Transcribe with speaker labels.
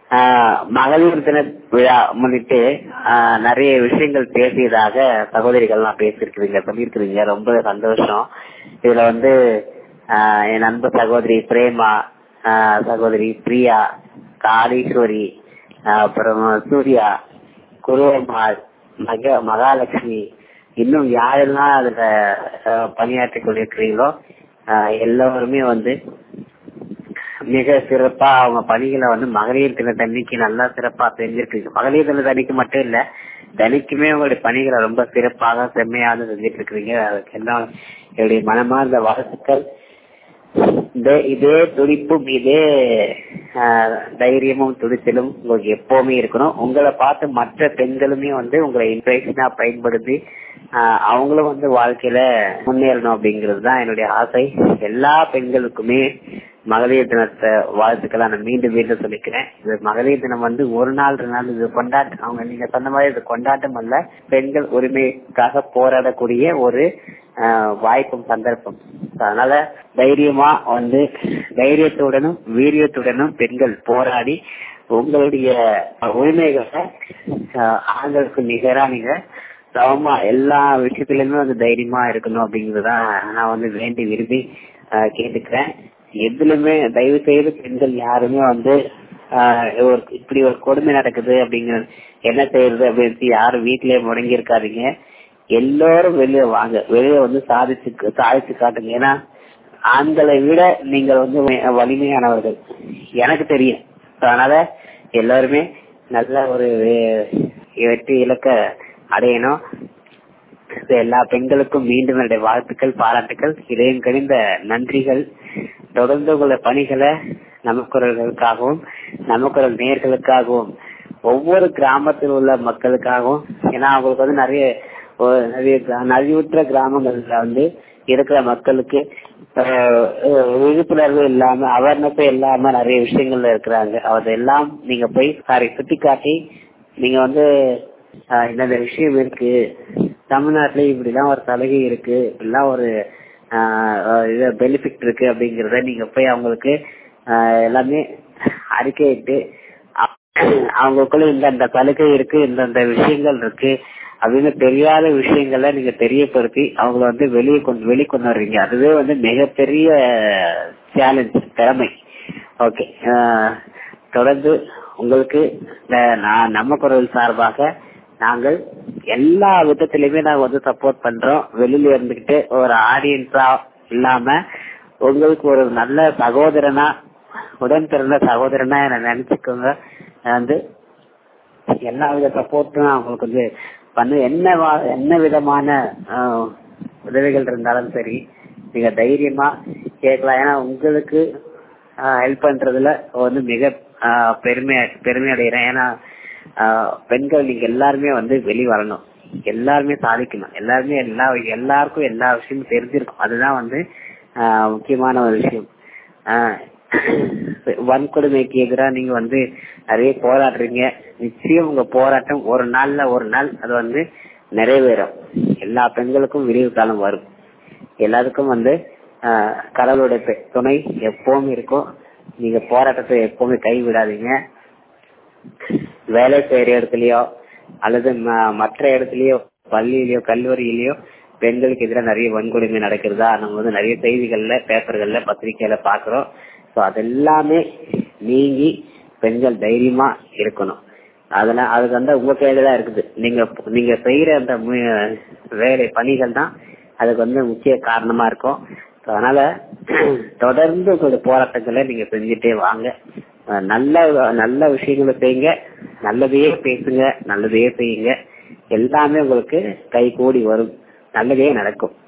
Speaker 1: ஆஹ் மகளிர் தின விழா முன்னிட்டு ஆஹ் நிறைய விஷயங்கள் பேசியதாக சகோதரிகள்லாம் பேசியிருக்கிறீங்க சொல்லியிருக்கிறீங்க ரொம்ப சந்தோஷம் இதுல வந்து ஆஹ் என் அன்பு சகோதரி பிரேமா ஆஹ் சகோதரி பிரியா காளீஸ்வரி ஆஹ் அப்புறம் சூர்யா குருவம்மாள் மக மகாலட்சுமி இன்னும் யாரெல்லாம் அதுல ஆஹ் பணியாற்றிக் கொண்டிருக்கிறீங்களோ ஆஹ் எல்லோருமே வந்து மிக சிறப்பா அவங்க பணிகளை வந்து மகளிர் தினத்தன்னைக்கு நல்லா சிறப்பா செஞ்சிருக்கீங்க மகளிர் தினத்தன்னைக்கு மட்டும் இல்ல தனிக்குமே உங்களுடைய பணிகளை ரொம்ப சிறப்பாக செம்மையாக செஞ்சிட்டு இருக்கிறீங்க அதுக்கு எல்லாம் என்னுடைய மனமார்ந்த வாழ்த்துக்கள் இதே இதே துடிப்பும் இதே ஆஹ், தைரியமும் துடிச்சலும் உங்களுக்கு எப்பவுமே இருக்கணும் உங்களை பார்த்து மற்ற பெண்களுமே வந்து உங்களை இன்ஸ்பிரேஷனா பயன்படுத்தி ஆஹ், அவங்களும் வந்து வாழ்க்கையில முன்னேறணும் அப்படிங்கிறது தான் என்னுடைய ஆசை எல்லா பெண்களுக்குமே மகளிர் தினத்தை வாழ்த்துக்களை நான் மீண்டும் மீண்டும் சொல்லிக்கிறேன் இது மகளிர் தினம் வந்து ஒரு நாள் ரெண்டு நாள் இது கொண்டாட்டம் அவங்க நீங்க சொன்ன மாதிரி இது கொண்டாட்டம் அல்ல பெண்கள் உரிமைக்காக போராடக்கூடிய ஒரு ஆஹ், வாய்ப்பும் சந்தர்ப்பம் அதனால தைரியமா வந்து தைரியத்துடனும் வீரியத்துடனும் பெண்கள் போராடி உங்களுடைய உரிமைகளை ஆஹ், ஆண்களுக்கு நிகரா நீங்க சமமா எல்லா விஷயத்திலுமே வந்து தைரியமா இருக்கணும் அப்படிங்கறதுதான் நான் வந்து வேண்டி விரும்பி ஆஹ், கேட்டுக்கிறேன் எதுலுமே தயவு செய்து பெண்கள் யாருமே வந்து ஆஹ், ஒரு இப்படி ஒரு கொடுமை நடக்குது அப்படிங்கிற என்ன செய்யறது அப்படின்னு யாரும் வீட்டிலேயே முடங்கி இருக்காதீங்க எல்லாரும் வெளியே வாங்க வெளியே வந்து சாதிச்சு சாதிச்சு காட்டுங்க ஏன்னா ஆண்களை விட நீங்கள் வந்து வலிமையானவர்கள் எனக்கு தெரியும் அதனால எல்லாருமே நல்ல ஒரு வே- வெற்றி இலக்க அடையணும் இது எல்லா பெண்களுக்கும் மீண்டும் என்னுடைய வாழ்த்துக்கள் பாராட்டுக்கள் இதயம் கணிந்த நன்றிகள் தொடர்ந்து உங்களோட பணிகளை நமக்குறவர்களுக்காகவும் நமக்குறல் நேர்களுக்காகவும் ஒவ்வொரு கிராமத்தில் உள்ள மக்களுக்காகவும் ஏன்னா அவங்களுக்கு வந்து நிறைய ஒரு நிறைய கிரா- நலிவுற்ற கிராமங்கள்ல வந்து இருக்கிற மக்களுக்கு ஆஹ், ஆஹ், விழிப்புணர்வு இல்லாம அவேர்னஸே இல்லாம நிறைய விஷயங்கள்ல இருக்கிறாங்க அதெல்லாம் நீங்க போய் சாரி சுட்டி காட்டி நீங்க வந்து ஆஹ், இந்த விஷயம் இருக்கு தமிழ்நாட்டுல இப்படிலாம் ஒரு சலுகை இருக்கு இப்படிலாம் ஒரு பெனிஃபிட் இருக்கு அப்படிங்கறத நீங்க போய் அவங்களுக்கு ஆஹ், எல்லாமே அறிக்கையிட்டு அ- அவங்களுக்குள்ள இந்த இந்த சலுகை இருக்கு இந்த இந்த விஷயங்கள் இருக்கு அப்படின்னு தெரியாத விஷயங்களை நீங்க தெரியப்படுத்தி அவங்கள வந்து வெளியே கொண்டு வெளியே கொண்டு வர்றீங்க அதுவே வந்து மிகப்பெரிய சேலஞ்ச் திறமை ஓகே தொடர்ந்து உங்களுக்கு அஹ், நான் நம்ம குரல் சார்பாக நாங்கள் எல்லா விதத்திலுமே நாங்க வந்து சப்போர்ட் பண்றோம் வெளியில இருந்துகிட்டு ஒரு ஆடியன்ஸா இல்லாம உங்களுக்கு ஒரு நல்ல சகோதரனா உடன் பிறந்த சகோதரனா என்ன நினைச்சுக்கோங்க நான் வந்து எல்லா வித சப்போர்ட்டும் நான் உங்களுக்கு வந்து பண்ணு என்ன வா- என்ன விதமான ஆஹ், உதவிகள் இருந்தாலும் சரி நீங்க தைரியமா கேட்கலாம் ஏன்னா உங்களுக்கு ஹெல்ப் பண்றதுல வந்து மிக ஆஹ், பெருமை பெருமை அடைகிறேன் ஏன்னா ஆஹ், பெண்கள் நீங்க எல்லாருமே வந்து வெளி வரணும் எல்லாருமே சாதிக்கணும் எல்லாருமே எல்லா எல்லாருக்கும் எல்லா விஷயமும் தெரிஞ்சிருக்கும் அதுதான் வந்து ஆஹ், முக்கியமான ஒரு விஷயம் ஆஹ், வன்கொடுமைக்கு எதிராக நீங்க வந்து நிறைய போராடுறீங்க நிச்சயம் உங்க போராட்டம் ஒரு நாள்ல ஒரு நாள் அது வந்து நிறைவேறும் எல்லா பெண்களுக்கும் விடிவு காலம் வரும் எல்லாருக்கும் வந்து ஆஹ், கடவுளுடைய பெ- துணை எப்பவும் இருக்கும் நீங்க போராட்டத்தை எப்பவுமே கைவிடாதீங்க வேலை செய்யற இடத்துலயோ அல்லது ம- மற்ற இடத்துலயோ பள்ளியிலயோ கல்லூரியிலயோ பெண்களுக்கு எதிராக நிறைய வன்கொடுமை நடக்கிறதா நம்ம வந்து நிறைய செய்திகள்ல பேப்பர்கள்ல பத்திரிக்கையில பாக்குறோம் சோ அதெல்லாமே நீங்கி பெண்கள் தைரியமா இருக்கணும் அதெல்லாம் அதுக்கு வந்து உங்க கையில தான் இருக்குது நீங்க நீங்க செய்யற அந்த மு- வேலை பணிகள் தான் அதுக்கு வந்து முக்கிய காரணமா இருக்கும் So, அதனால தொடர்ந்து உங்களுடைய போராட்டங்களை நீங்க செஞ்சுட்டே வாங்க அஹ் நல்ல நல்ல விஷயங்களை செய்யுங்க நல்லதையே பேசுங்க நல்லதையே செய்யுங்க எல்லாமே உங்களுக்கு கை கூடி வரும் நல்லதே நடக்கும்